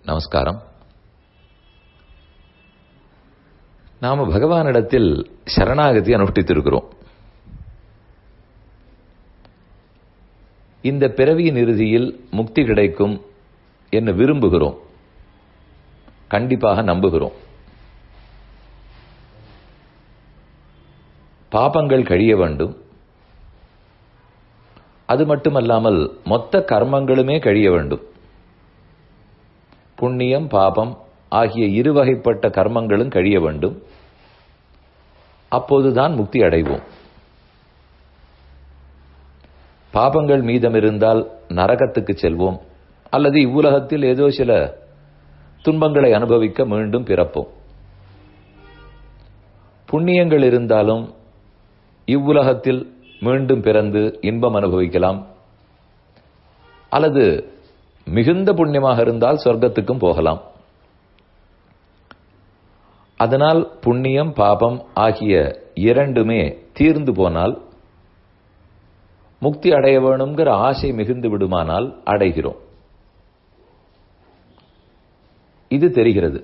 நமஸ்காரம் நாம பகவானிடத்தில் சரணாகதி அனுஷ்டித்திருக்கிறோம் இந்த பிறவியின் இறுதியில் முக்தி கிடைக்கும் என்று விரும்புகிறோம் கண்டிப்பாக நம்புகிறோம் பாபங்கள் கழிய வேண்டும் அது மட்டுமல்லாமல் மொத்த கர்மங்களுமே கழிய வேண்டும் புண்ணியம் பாபம் ஆகிய இருவகைப்பட்ட கர்மங்களும் கழிய வேண்டும் அப்போதுதான் முக்தி அடைவோம் பாபங்கள் மீதம் இருந்தால் நரகத்துக்கு செல்வோம் அல்லது இவ்வுலகத்தில் ஏதோ சில துன்பங்களை அனுபவிக்க மீண்டும் பிறப்போம் புண்ணியங்கள் இருந்தாலும் இவ்வுலகத்தில் மீண்டும் பிறந்து இன்பம் அனுபவிக்கலாம் அல்லது மிகுந்த புண்ணியமாக இருந்தால் சொர்க்கத்துக்கும் போகலாம் அதனால் புண்ணியம் பாபம் ஆகிய இரண்டுமே தீர்ந்து போனால் முக்தி அடைய வேணுங்கிற ஆசை மிகுந்து விடுமானால் அடைகிறோம் இது தெரிகிறது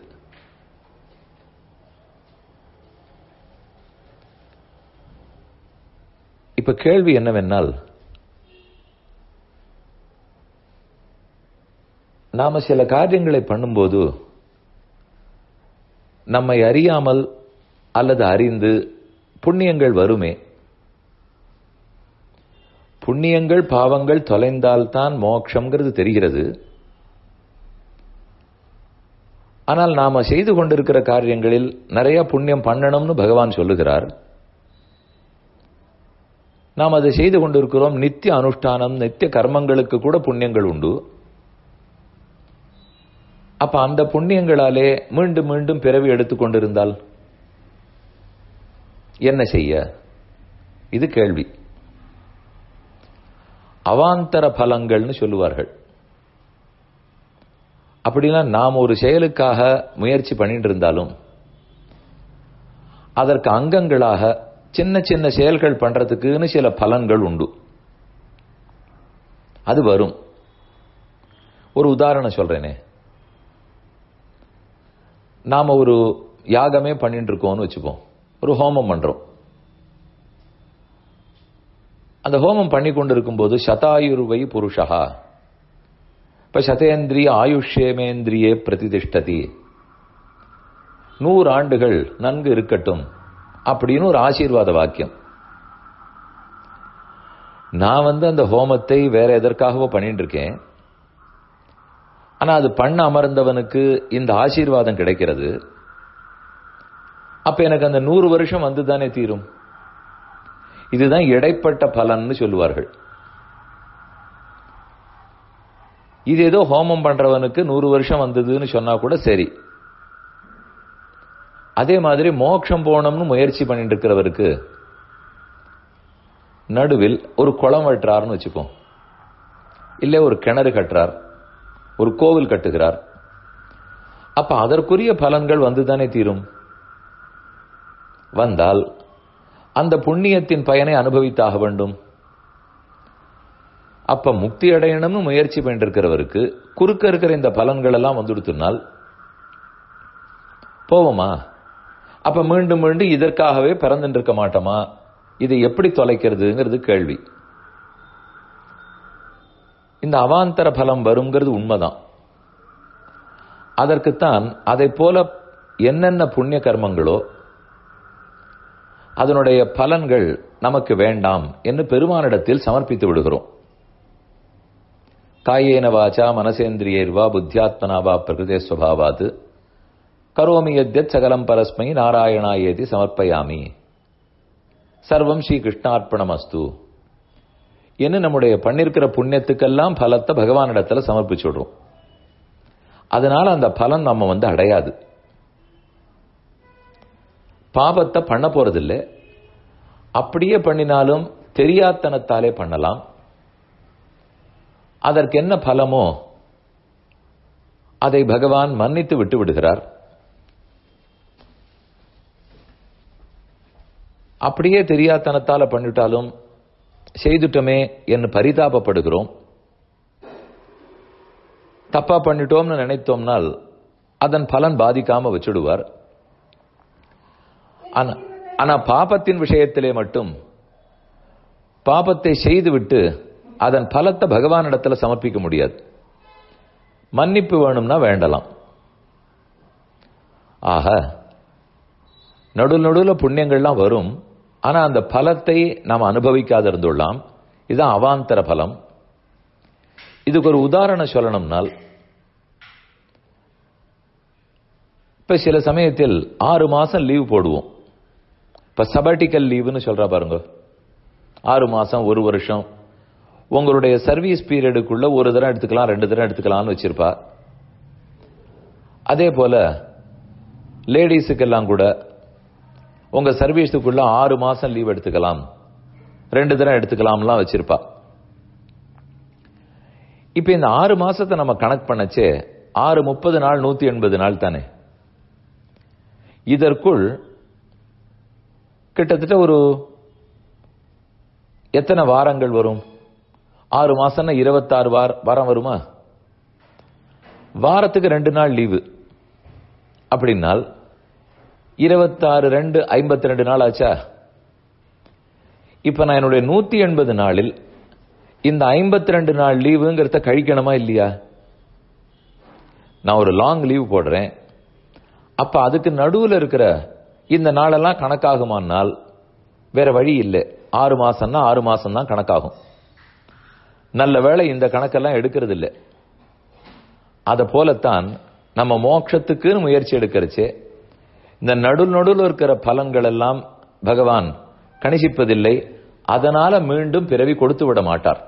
இப்ப கேள்வி என்னவென்னால் நாம சில காரியங்களை பண்ணும்போது நம்மை அறியாமல் அல்லது அறிந்து புண்ணியங்கள் வருமே புண்ணியங்கள் பாவங்கள் தொலைந்தால்தான் மோட்சம்ங்கிறது தெரிகிறது ஆனால் நாம செய்து கொண்டிருக்கிற காரியங்களில் நிறைய புண்ணியம் பண்ணணும்னு பகவான் சொல்லுகிறார் நாம் அதை செய்து கொண்டிருக்கிறோம் நித்திய அனுஷ்டானம் நித்திய கர்மங்களுக்கு கூட புண்ணியங்கள் உண்டு அப்ப அந்த புண்ணியங்களாலே மீண்டும் மீண்டும் பிறவி எடுத்துக்கொண்டிருந்தால் என்ன செய்ய இது கேள்வி அவாந்தர பலங்கள்னு சொல்லுவார்கள் அப்படின்னா நாம் ஒரு செயலுக்காக முயற்சி பண்ணிட்டு இருந்தாலும் அதற்கு அங்கங்களாக சின்ன சின்ன செயல்கள் பண்றதுக்குன்னு சில பலன்கள் உண்டு அது வரும் ஒரு உதாரணம் சொல்றேனே நாம ஒரு யாகமே பண்ணிட்டு இருக்கோம்னு வச்சுப்போம் ஒரு ஹோமம் பண்றோம் அந்த ஹோமம் பண்ணி கொண்டிருக்கும் போது சதாயுர்வை புருஷா இப்ப சதேந்திரிய ஆயுஷ்யமேந்திரியே பிரதிதிஷ்டதி நூறு ஆண்டுகள் நன்கு இருக்கட்டும் அப்படின்னு ஒரு ஆசீர்வாத வாக்கியம் நான் வந்து அந்த ஹோமத்தை வேற எதற்காகவோ பண்ணிட்டு இருக்கேன் ஆனா அது பண்ண அமர்ந்தவனுக்கு இந்த ஆசீர்வாதம் கிடைக்கிறது அப்ப எனக்கு அந்த நூறு வருஷம் வந்துதானே தீரும் இதுதான் இடைப்பட்ட பலன்னு சொல்லுவார்கள் இது ஏதோ ஹோமம் பண்றவனுக்கு நூறு வருஷம் வந்ததுன்னு சொன்னா கூட சரி அதே மாதிரி மோட்சம் போனோம்னு முயற்சி பண்ணிட்டு இருக்கிறவருக்கு நடுவில் ஒரு குளம் வெட்டுறாருன்னு வச்சுப்போம் இல்ல ஒரு கிணறு கட்டுறார் ஒரு கோவில் கட்டுகிறார் அப்ப அதற்குரிய பலன்கள் வந்துதானே தீரும் வந்தால் அந்த புண்ணியத்தின் பயனை அனுபவித்தாக வேண்டும் அப்ப முக்தி அடையணும்னு முயற்சி பண்ணிருக்கிறவருக்கு குறுக்க இருக்கிற இந்த பலன்கள் எல்லாம் வந்துடுத்துனால் போவோமா அப்ப மீண்டும் மீண்டும் இதற்காகவே பிறந்துட்டு இருக்க மாட்டோமா இதை எப்படி தொலைக்கிறதுங்கிறது கேள்வி இந்த அவாந்தர பலம் வருங்கிறது உண்மைதான் அதற்குத்தான் அதை போல என்னென்ன புண்ணிய கர்மங்களோ அதனுடைய பலன்கள் நமக்கு வேண்டாம் என்று பெருமானிடத்தில் சமர்ப்பித்து விடுகிறோம் காயேன வாச்சா மனசேந்திரியர்வா புத்தியாத்மனாவா பிரகிருதே ஸ்வபாவாத் கரோமி யத்யத் சகலம் பரஸ்மை நாராயணாயேதி சமர்ப்பயாமி சர்வம் ஸ்ரீ கிருஷ்ணார்ப்பணம் அஸ்து என்று நம்முடைய பண்ணிருக்கிற புண்ணியத்துக்கெல்லாம் பலத்தை பகவானிடத்துல சமர்ப்பிச்சுடுறோம் அதனால அந்த பலன் நம்ம வந்து அடையாது பாபத்தை பண்ண போறதில்லை அப்படியே பண்ணினாலும் தெரியாத்தனத்தாலே பண்ணலாம் அதற்கு என்ன பலமோ அதை பகவான் மன்னித்து விட்டு விடுகிறார் அப்படியே தெரியாத்தனத்தால பண்ணிட்டாலும் செய்துட்டோமே என்று பரிதாபப்படுகிறோம் தப்பா பண்ணிட்டோம்னு நினைத்தோம்னால் அதன் பலன் பாதிக்காம வச்சுடுவார் ஆனா ஆனா பாபத்தின் விஷயத்திலே மட்டும் பாபத்தை செய்துவிட்டு அதன் பலத்தை பகவானிடத்துல சமர்ப்பிக்க முடியாது மன்னிப்பு வேணும்னா வேண்டலாம் ஆக நடு நடுவில் புண்ணியங்கள்லாம் வரும் ஆனா அந்த பலத்தை நாம் அனுபவிக்காத இருந்துள்ளலாம் இதுதான் அவாந்தர பலம் இதுக்கு ஒரு உதாரணம் சொல்லணும்னால் இப்ப சில சமயத்தில் ஆறு மாசம் லீவ் போடுவோம் இப்ப சபாட்டிக்கல் லீவுன்னு சொல்றா பாருங்க ஆறு மாசம் ஒரு வருஷம் உங்களுடைய சர்வீஸ் பீரியடுக்குள்ள ஒரு தரம் எடுத்துக்கலாம் ரெண்டு தரம் எடுத்துக்கலாம்னு வச்சிருப்பா அதே போல லேடிஸுக்கெல்லாம் கூட உங்க சர்வீஸுக்குள்ள ஆறு மாசம் லீவ் எடுத்துக்கலாம் ரெண்டு தரம் எடுத்துக்கலாம்லாம் வச்சிருப்பா இப்ப இந்த ஆறு மாசத்தை நம்ம கணக்கு பண்ணச்சே ஆறு முப்பது நாள் நூத்தி எண்பது நாள் தானே இதற்குள் கிட்டத்தட்ட ஒரு எத்தனை வாரங்கள் வரும் ஆறு மாசம்னா இருபத்தாறு வார வாரம் வருமா வாரத்துக்கு ரெண்டு நாள் லீவு அப்படின்னால் இருபத்தாறு ரெண்டு ஐம்பத்தி ரெண்டு நாள் ஆச்சா இப்ப நான் என்னுடைய நூத்தி எண்பது நாளில் இந்த ஐம்பத்தி ரெண்டு நாள் லீவுங்கிறத கழிக்கணுமா இல்லையா நான் ஒரு லாங் லீவ் போடுறேன் அப்ப அதுக்கு நடுவில் இருக்கிற இந்த நாளெல்லாம் கணக்காகுமானால் வேற வழி இல்லை ஆறு மாசம்னா ஆறு மாசம் தான் கணக்காகும் நல்ல வேளை இந்த கணக்கெல்லாம் எடுக்கிறது இல்லை அதை போலத்தான் நம்ம மோட்சத்துக்குன்னு முயற்சி எடுக்கிறச்சே இந்த நடு நடுவில் இருக்கிற பலன்கள் எல்லாம் பகவான் கணிசிப்பதில்லை அதனால மீண்டும் பிறவி கொடுத்து விட மாட்டார்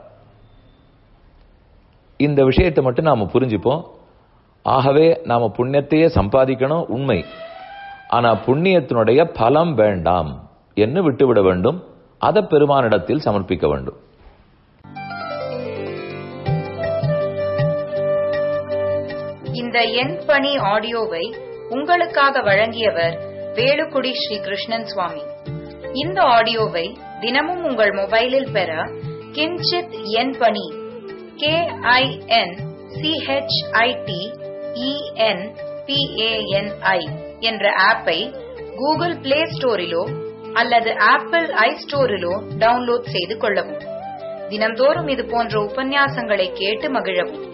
இந்த விஷயத்தை மட்டும் நாம புரிஞ்சுப்போம் ஆகவே நாம புண்ணியத்தையே சம்பாதிக்கணும் உண்மை ஆனா புண்ணியத்தினுடைய பலம் வேண்டாம் என்று விட்டுவிட வேண்டும் அதை பெருமானிடத்தில் சமர்ப்பிக்க வேண்டும் இந்த எண் பணி ஆடியோவை உங்களுக்காக வழங்கியவர் வேலுக்குடி ஸ்ரீ கிருஷ்ணன் சுவாமி இந்த ஆடியோவை தினமும் உங்கள் மொபைலில் பெற கிஞ்சித் எண் பணி கே ஐ என் சிஹெச்ஐடி இஎன் பிஏஎன்ஐ என்ற ஆப்பை கூகுள் பிளே ஸ்டோரிலோ அல்லது ஆப்பிள் ஐ ஸ்டோரிலோ டவுன்லோட் செய்து கொள்ளவும் தினம்தோறும் இது போன்ற உபன்யாசங்களை கேட்டு மகிழவும்